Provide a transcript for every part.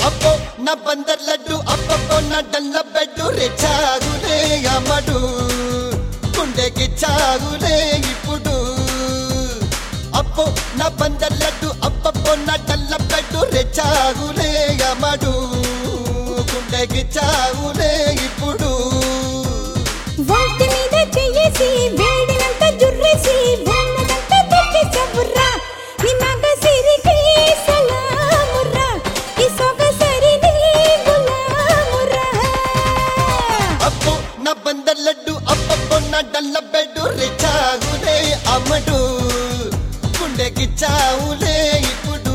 అప్పో నా బందర్ లడ్డు అప్పప్పో నా డల్ల బెడ్డు రెచ్చాగులే అమ్మడు గుండెకి చాగులే ఇప్పుడు అప్పో నా బందర్ లడ్డు అప్పప్పో నా డల్ల బెడ్డు రెచ్చాగులే అమ్మడు గుండెకి చాగులే ఇప్పుడు వాటి మీద చెయ్యేసి వేడినంత జుర్రేసి ఉన్నదంత తెచ్చేసవుర్రా నీ మగ సిరికి సలాముర్రా ఈ సొగసరి నీ గులాముర్రా అప్పు నా బందర్ లడ్డు అప్పప్పో నా డల్ల బెడ్డు రెచ్చాగులే అమ్మడు గుండెకి చావులే ఇప్పుడు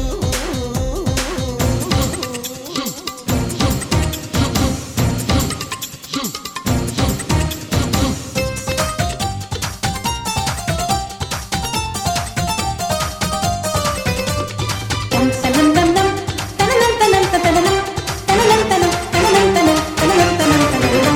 తం తనం తం తం తననం తనం తననం తననం తనం తననం తనం తననం తనం తననం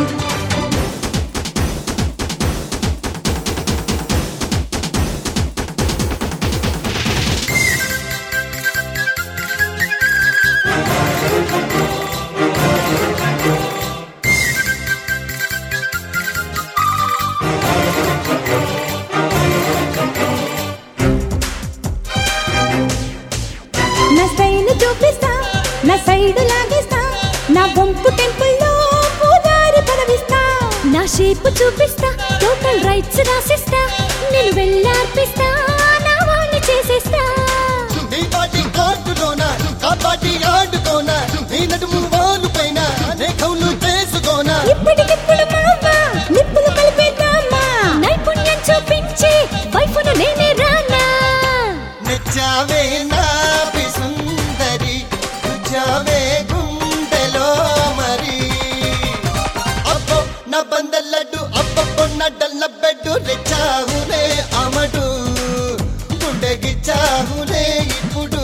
నా స్టైల్ చూపిస్తా నా సైడ్ లాగేస్తా నా వంపు టెంపుల్లో పూజారి పదవిస్తా నా షేప్ చూపిస్తా టోటల్ రైట్స్ రాసిస్తా నేను వెళ్ళార్పిస్తా నా వాణ్ణి చేసేస్తా నీ పాటి ఆడులోన కబడ్డీ ఆడుకోన నీ నడుము వాలు పైన నే కౌలు చేసుకోన ఇప్పటికిప్పుడు మామ నిప్పులు కలిపేద్దామా నైపుణ్యం చూపించి వైఫును నేనే రానా నచ్చావే నా సుందరి రుచావే గుండెలో మరి అప్పో నా బందర్ లడ్డు అప్పప్పో నా డల్ల బెడ్డు రెచ్చావులే అమడు గుండెకి చావులే ఇప్పుడు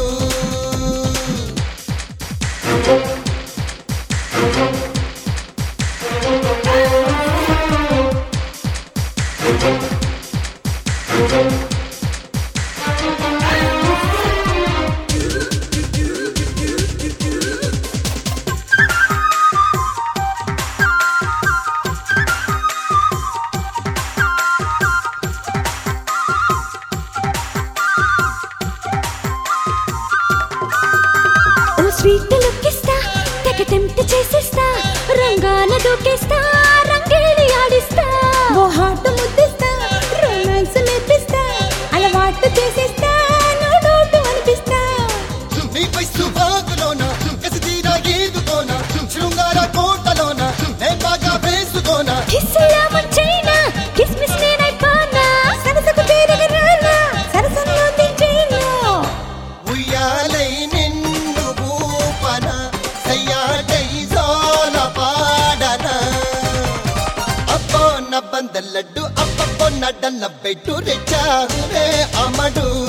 ఓ స్వీట్ లుక్కిస్తా తెగ టెంప్ట్ చేసేస్తా రంగాల దూకేస్తా రంగేలి ఆడిస్తా ఓ హాట్ ముద్దిస్తా రొమాన్స్ నేర్పిస్తా అలవాటు చేసేస్తా నో డౌట్ అనిపిస్తా నీ వయసు బాగులోన కసి తీరా ఈదుకోన శృంగార కోటలోన నే బాగా వేసుకోన కిస్సులా ముంచైనా కిస్మిస్ నేనైపోనా సరసకు చేరగ రానా సరసంలో దించేనా ఉయ్యాలై నిన్ను భూపన సయ్యాటై జోల పాడన అప్పో నా బందల్లడ్డు అప్పప్పో నడ్డన్న బెట్టు రెచ్చారులే అమడు